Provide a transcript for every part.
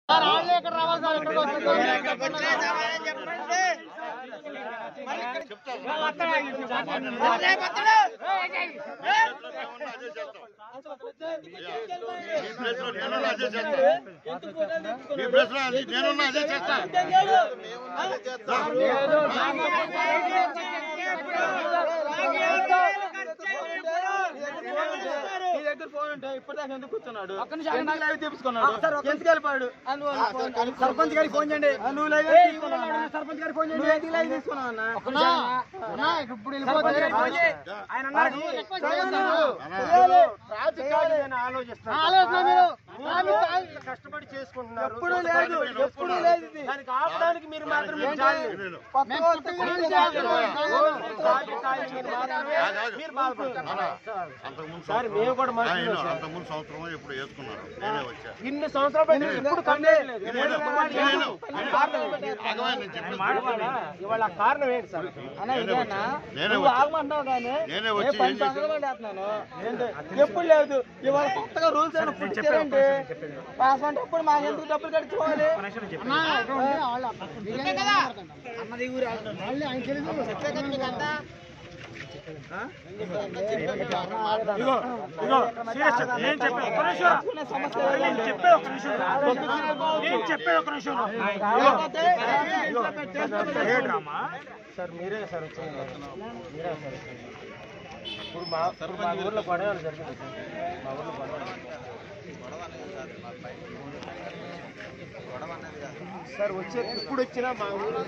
మీ place లో నేనున్నా అదే చేస్తా మీ ప్లేస్ లో అది నేనున్నా అదే చేస్తా నీ దగ్గర ఫోన్ ఉంటే ఇప్పటిదాకా ఎందుకు కూర్చున్నాడు ఎందుకు లైవ్ తీసుకున్నాడు ఎందుకు వెళ్ళిపోయాడు సర్పంచ్ గారికి ఫోన్ చేయండి నువ్వు లైవ్ తీసుకున్నావు సర్పంచ్ గారికి ఫోన్ చేయండి నువ్వు ఎందుకు లైవ్ తీసుకున్నావు అన్న ఇప్పుడు సర్పంచ్ గారికి ఫోన్ చేయి ఆయన అన్నాడు చేయాలి. చేయాలి అని ఆలోచిస్తున్నాడు కష్టపడి చేసుకుంటున్నారు ఎప్పుడు లేదు ఎప్పుడు లేదు ఇది. దానికి ఆపడానికి మీరు మాత్రం చాలు. కొత్త వాళ్ళతో కూడా చాలు. చాలు, చాలు, మీరు మాత్రమే మీరు బాధపడతారు అంతకుముందు సార్, మేము కూడా మనుషులే సార్. అంతకుముందు సంవత్సరం ఎప్పుడు వేసుకున్నారు నేనే వచ్చా ఇన్ని సంవత్సరాలు పెట్టి ఎప్పుడు కంప్లైంట్ లేదు. నేను- లేదు, నేను- లేదు. కారణం ఏంటి? ఆగమని నేను చెప్పేది. ఇవాళ ఆ కారణం ఏంటి సార్ అన్న నేనే ఇదేనా వచ్చా. నేనే నువ్వు వచ్చా. ఆగమంటున్నావు కానీ నేనే ఏ వచ్చి పని ఏం చేశాను? తగలబడేస్తున్నాను. ఏంటి? ఎప్పుడు లేదు ఇవాళ కొత్తగా రూల్స్ ఏమైనా పుట్టించారండి పాస్ అంటే అప్పుడు మాకు ఎందుకు డబ్బులు కట్టుకోవాలి ఇగో ఇగో సీరియస్ చెప్తా. నేను చెప్పేది ఒక్క నిమిషం అరే, నేను చెప్పేది ఒక్క నిమిషం నేను చెప్పేది ఒక్క నిమిషం కాకపోతే ఇగో, ఏ డ్రామా సార్ మీరే సార్ వచ్చింది మీరే సార్ వచ్చింది. ఇప్పుడు మా ఇప్పుడు మా ఊర్లో గొడవలు జరిగింది సార్ మా ఊర్లో గొడవలు సార్ వచ్చే ఇప్పుడు వచ్చినా మా ఊర్లో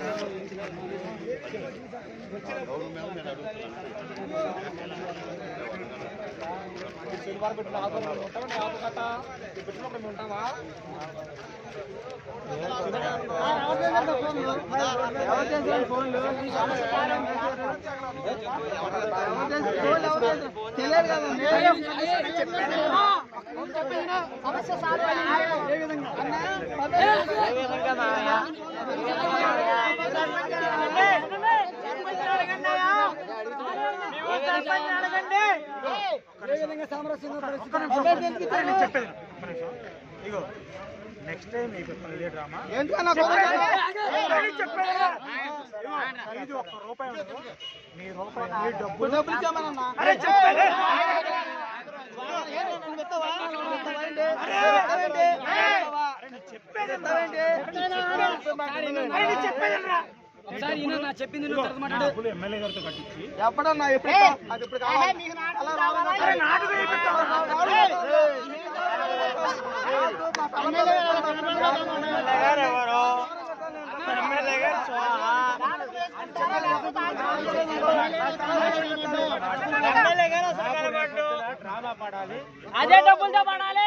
శనివారం పెట్టిన ఆధారం ఉంటావా నీ ఆధార్ కట్ట పెట్టినప్పుడు మేము ఉంటావా ఎవరు చేశారు ఫోన్లు తెలియదు కదండి ఒక్క నిమిషం అరే, నేను చెప్పేది విను. ఒక్క నిమిషం ఇగో నెక్స్ట్ టైం మీకు ఇదే డ్రామా ఎందుకన్నా నేను చెప్పేది విను. ఇగో, ఇది ఒక్క రూపాయి ఉండదు మీ రూపాయి మీ డబ్బులు డబ్బులు ఇచ్చామన్నా అరే చెప్పేది డబ్బులు ఎమ్మెల్యే గారితో కట్టించి ఎప్పుడన్నా ఎప్పుడు అది ఇప్పుడు కావాలి అలా రావాలి. అరే నాకు వేయిపిస్తావా? ఎమ్మెల్యే గారు స్వాహా. ఎమ్మెల్యే గారు అసలు కనబడ్డు. డ్రామా పడాలి అదే డబ్బులతో పడాలి